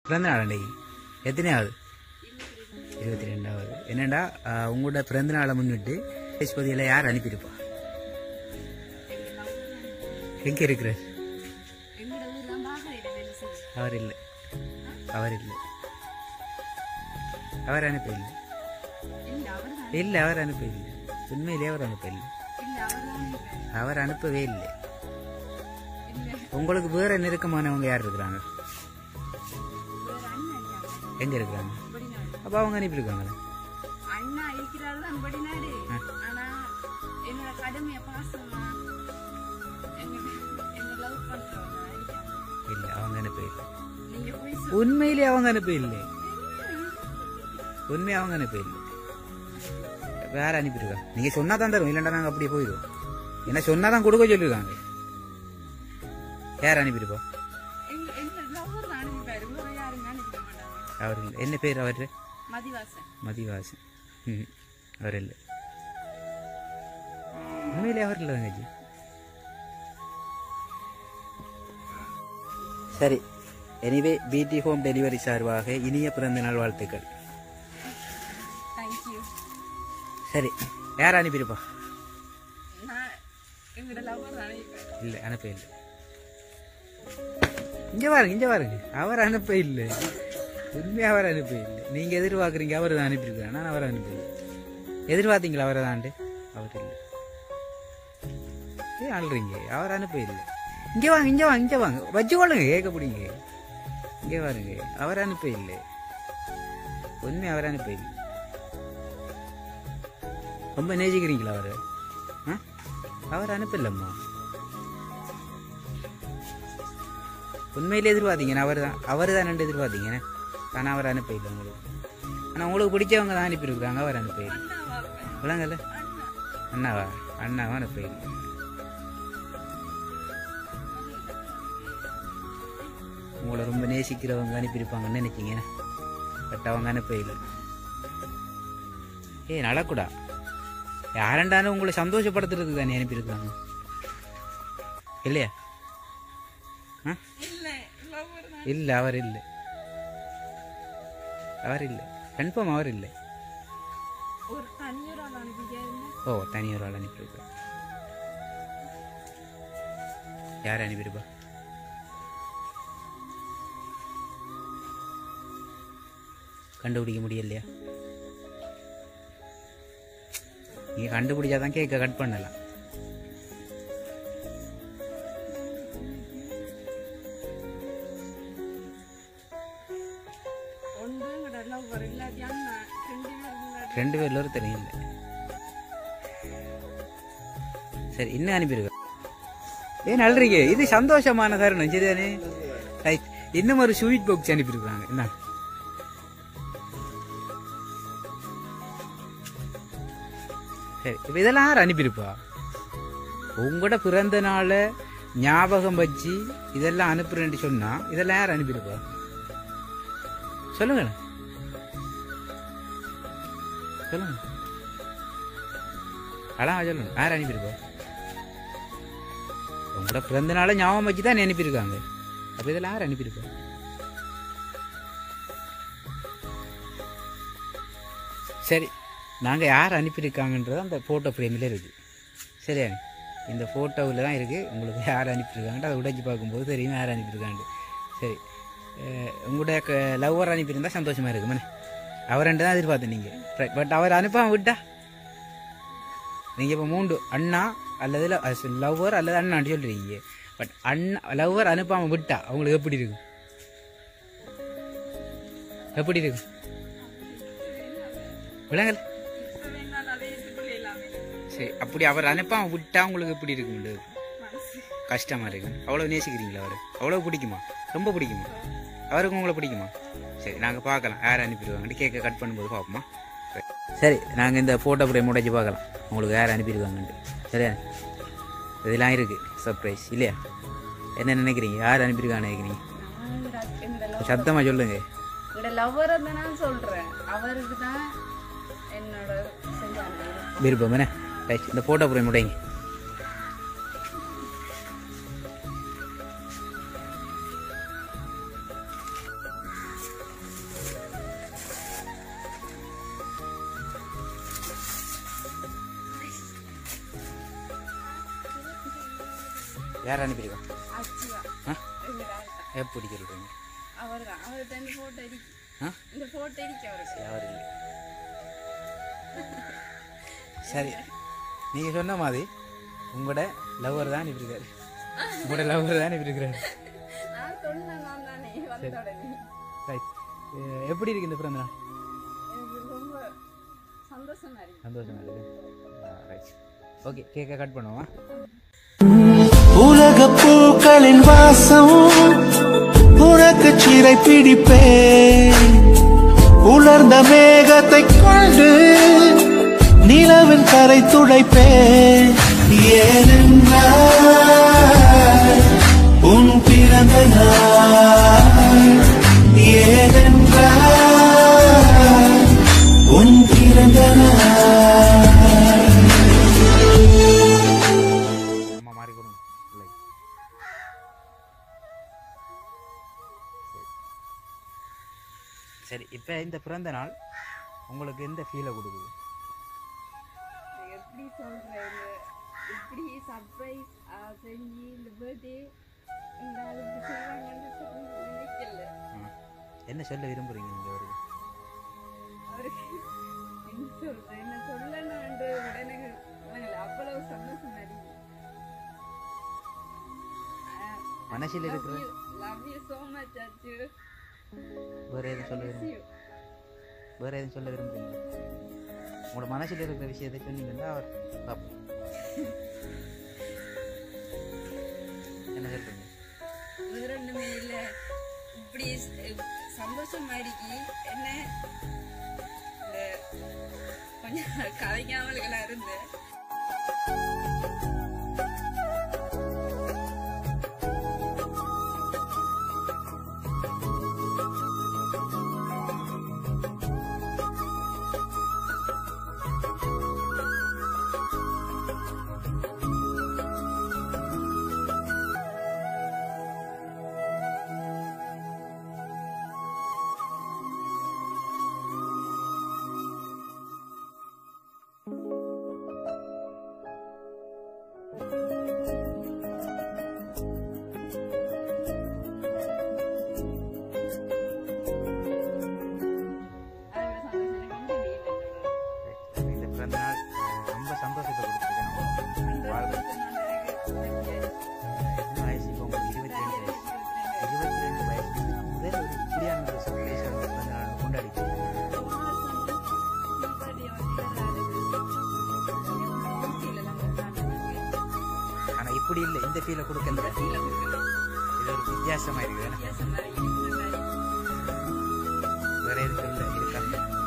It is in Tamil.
பிறந்த நாள் அன்னைக்கு எத்தனையாவது இருபத்தி ரெண்டாவது என்னடா ஆஹ், உங்களோட பிறந்த நாளை முன்னிட்டு பகுதியில் யார் அனுப்பியிருப்பா எங்க இருக்கிறார் எங்களோட ஊர்லாம் பாகரையில வேலை செய்யுது அவர் இல்லை அவர் இல்லை அவர் அனுப்ப இல்லை இல்ல அவர் தான் இல்லை அவர் அனுப்ப இல்லை உண்மையிலே அவர் அனுப்ப இல்லை இல்ல அவர் தான் இல்ல அவர் அனுப்பவே இல்லை இல்ல உங்களுக்கு வேற நெருக்கமானவங்க யார் இருக்கிறாங்க வேற அண்ணா இல்ல எங்க இருக்கிறாங்க படிநாடு அப்போ அவங்க அனுப்பியிருக்காங்களே அண்ணா இருக்கிறாரு தான் படிநாடு ஆனா என்னோட கடமைய பாசமா எங்க என்ன லவ் பண்றவங்க இருக்காங்க. இல்லை அவங்க அனுப்ப இல்லை நீங்க போய் உண்மையிலே அவங்க அனுப்ப இல்லை உண்மையை அவங்க அனுப்ப இல்லை வேற அனுப்பியிருக்காங்க நீங்க சொன்னா தான் தரும் இல்லைன்னா நாங்க அப்படியே போயிடுவோம் என்ன சொன்னா தான் கொடுக்க சொல்லியிருக்காங்க யார் அனுப்பியிருப்போம் எங்க எங்க லவ்வர் தான் அனுப்பிப்பாரு வேற யாருங்க அனுப்பிட மாட்டாங்க அவர் இல்லை என்ன பேர் அவர் மதிவாசன் மதிவாசன் ம் அவர் இல்லை உண்மையிலே அவர் இல்லை தங்கச்சி சரி எனிவே பிடி ஹோம் டெலிவரி சார்பாக இனிய பிறந்த நாள் வாழ்த்துக்கள் தேங்க்யூ சரி யார் அனுப்பியிருப்பா நான் எங்களோட லவ்வர் தான் அனுப்பிப்பாரு இல்லை அனுப்ப இல்லை இங்க பாருங்க இங்க பாருங்க அவர் அனுப்ப இல்லை உண்மையாக அவர் அனுப்ப இல்லை நீங்க எதிர்பார்க்குறீங்க அவர் தான் அனுப்பியிருக்கிறார் நான் அவர் அனுப்ப இல்லை எதிர்பார்த்தீங்களா அவரை தாண்டு அவர் இல்லை ஏன் அழுறீங்க அவர் அனுப்ப இல்லை இங்க வாங்க இங்க வாங்க இங்க வாங்க வச்சுக்கொள்ளுங்க கேட்க பிடிங்க இங்க பாருங்க அவர் அனுப்ப இல்லை உண்மை அவர் அனுப்ப இல்லை ரொம்ப நேசிக்கிறீங்களா அவர் ஆ அவர் அனுப்பலம்மா உண்மையிலே எதிர்பார்த்தீங்க அவர் தான் அவர் தான் ரெண்டு எதிர்பார்த்தீங்க ஆனால் அவர் அனுப்ப இல்லை உங்களுக்கு ஆனால் உங்களுக்கு பிடிச்சவங்க தான் அனுப்பியிருக்கிறாங்க அவர் அனுப்ப இல்லை விளங்கல அண்ணாவா அண்ணாவா அனுப்ப இல்லை உங்களை ரொம்ப நேசிக்கிறவங்க அனுப்பியிருப்பாங்கன்னு நினைச்சீங்க பட் அவங்க அனுப்ப இல்லை ஏய் நடக்கூடா யாரண்டாலும் உங்களை சந்தோஷப்படுத்துறதுக்கு தானே அனுப்பியிருக்காங்க இல்லையா ஆ இல்ல லவ்வர் தான் இல்லை அவர் இல்லை அவர் இல்லை கன்ஃபார்ம் அவர் இல்லை ஒரு தனியொரு ஆள் அனுப்பிக்காருங்க ஓ தனி ஒரு ஆள் அனுப்பியிருப்பா யார் அனுப்பியிருப்பா கண்டுபிடிக்க முடியலையா நீங்க கண்டுபிடிச்சாதான் கேக்க கட் பண்ணலாம் ஒன்று எங்களோட லவ்வர் இல்லாட்டி அண்ணா ரெண்டு பேரும் இல்லாட்டி ரெண்டு பேர்ல ஒரு தெரியும் இல்லை சரி இன்னும் அனுப்பியிருக்க ஏன் அழுறீங்க இது சந்தோஷமான தருணம் சரிதானே ரைட் இன்னும் ஒரு ஸ்வீட் பாக்ஸ் அனுப்பியிருக்காங்க என்ன சரி இப்போ இதெல்லாம் யார் அனுப்பியிருப்பா உங்களோட பிறந்த நாளை ஞாபகம் வச்சு இதெல்லாம் அனுப்புறேன்னு சொன்னா இதெல்லாம் யார் அனுப்பியிருப்பா சொல்லுங்க சொல்லுங்க அதான் சொல்லுங்க யார் அனுப்பியிருப்பா உங்களோட பிறந்த நாளை ஞாபகம் வச்சு தான் அனுப்பியிருக்காங்க அப்போ இதெல்லாம் யார் அனுப்பியிருப்பா சரி நாங்கள் யார் அனுப்பியிருக்காங்கன்றது அந்த ஃபோட்டோ ஃப்ரேமில் இருக்குது சரியா இந்த ஃபோட்டோவில் தான் இருக்குது உங்களுக்கு யார் அனுப்பியிருக்காங்கன்ட்டு அதை உடைச்சி பார்க்கும்போது தெரியும் யார் அனுப்பியிருக்காண்டு சரி அஹ் உங்களுடைய லவ்வர் அனுப்பியிருந்தா சந்தோஷமாக இருக்கு மனே அவர் ரெண்டு தான் எதிர்பார்த்தேன் நீங்கள் பட் அவர் அனுப்பாம விட்டா நீங்கள் இப்போ மூண்டு அண்ணா அல்லது லவ்வர் அல்லது அண்ணான்னு சொல்கிறீங்க பட் அண்ணா லவ்வர் அனுப்பாமல் விட்டா அவங்களுக்கு எப்படி இருக்கும் எப்படி இருக்கும் விளங்கல இப்ப வேணாலும் அதை ஏற்றுக்கொள்ளலாமே சரி அப்படி அவர் அனுப்பாமல் விட்டா உங்களுக்கு எப்படி இருக்கும் மனசு கஷ்டமா இருக்கு அவ்வளோ நேசிக்கிறீங்களா அவர் அவ்வளோ பிடிக்குமா ரொம்ப பிடிக்குமா அவருக்கு உங்களை பிடிக்குமா சரி நாங்கள் பார்க்கலாம் யார் அனுப்பிடுவாங்கன்னு கேக்கை கட் பண்ணும்போது பார்ப்போமா சரி. சரி நாங்கள் இந்த ஃபோட்டோ ஃப்ரேம் உடைச்சு பார்க்கலாம் உங்களுக்கு யார் அனுப்பிடுவாங்கன்ட்டு சரியா இதெல்லாம் இருக்குது சர்ப்ரைஸ் இல்லையா என்ன நினைக்கிறீங்க யார் அனுப்பியிருக்கான்னு நினைக்கிறீங்க என்னோட சத்தமாக சொல்லுங்க என்னோட லவ்வர் தான் நான் சொல்றேன் அவருக்கு தான் என்னோட செஞ்சாங்க விருப்பம் என்ன ரைட் இந்த ஃபோட்டோ ஃப்ரேம் உடைங்க யார் அனுப்பியிருக்கா அச்சுவா ஆ எங்க ராஜா எப்படி சொல்கிறீங்க அவர் தான் அவர்கிட்ட இந்த போட்டோ இருக்கு ஆ இந்த போட்டோ இருக்கு அவருக்கு அவர் இல்லை சரி நீங்கள் சொன்ன மாதிரி உங்களோட லவ்வர் தான் அனுப்பியிருக்காரு உங்களோட லவ்வர் தான் அனுப்பியிருக்கிறாரு நான் சொன்னேன் நான் தானே வந்த உடனே ரைட் எப்படி இருக்கு இந்த பிறந்த நாள் எனக்கு ரொம்ப சந்தோஷமா இருக்கு சந்தோஷமா இருக்கு ரைட் ஓகே கேக்கை கட் பண்ணுவோம் உலக பூக்களின் வாசம் உனக்கு சிறை பிடிப்பேன் உலர்ந்த மேகத்தை கொண்டு நிலவின் கரை துடைப்பேன் ஏனென்றால் உன் பிறந்த நாள் ஏனென்றால் உன் பிறந்த நாள் அம்மா மாறி கொடுங்க பிள்ளை சரி இப்போ இந்த பிறந்த நாள் உங்களுக்கு எந்த ஃபீலை கொடுக்குது எப்படி சொல்றது இப்படி சர்ப்ரைஸ் செஞ்சு இந்த பர்த்டே இந்த ஆளுக்கு செய்வாங்கன்னு சொல்லி நினைக்கல ம். என்ன சொல்ல விரும்புறீங்க நீங்கள் அவருக்கு அவருக்கு என்ன சொல்றேன் என்ன சொல்லணும்ன்ற உடனே விளங்கல. அவ்வளவு சந்தோஷமா இருக்கு மனசில் இருக்கிற லவ் யூ சோ மச் அச்சு வேற எதுவும் சொல்ல விரும்பு வேற எதுவும் சொல்ல விரும்புறீங்க உங்களோட மனசில் இருக்கிற விஷயத்தை சொன்னீங்கன்னா அவர் பார்ப்போம் என்ன சொல்றீங்க வேற ஒண்ணுமே இல்ல இப்படி ஸ்- சந்தோஷமா இருக்கு என்ன இந்த கொஞ்சம் கதைக்காமல்களா இருந்து அதோட சந்தோஷம் எனக்கு இந்த வீடு இந்த பிறந்த நாள் ரொம்ப சந்தோஷத்தை கொடுத்துருக்கேன் வாழ்க்கை எத்தனை வயசு இப்போ உங்களுக்கு இருபத்தி ரெண்டு வயசு இருபத்தி ரெண்டு வயசு முதல் ஒரு இப்படியான ஒரு சர்ப்ரைஸ் பிறந்த நாள் கொண்டாடிக்கிறேன் ஆனால் இப்படி இல்லை இந்த ஃபீலை கொடுக்கல இது ஒரு வித்தியாசமாக இருக்குது வேற எதுவும் இல்லை இருக்கா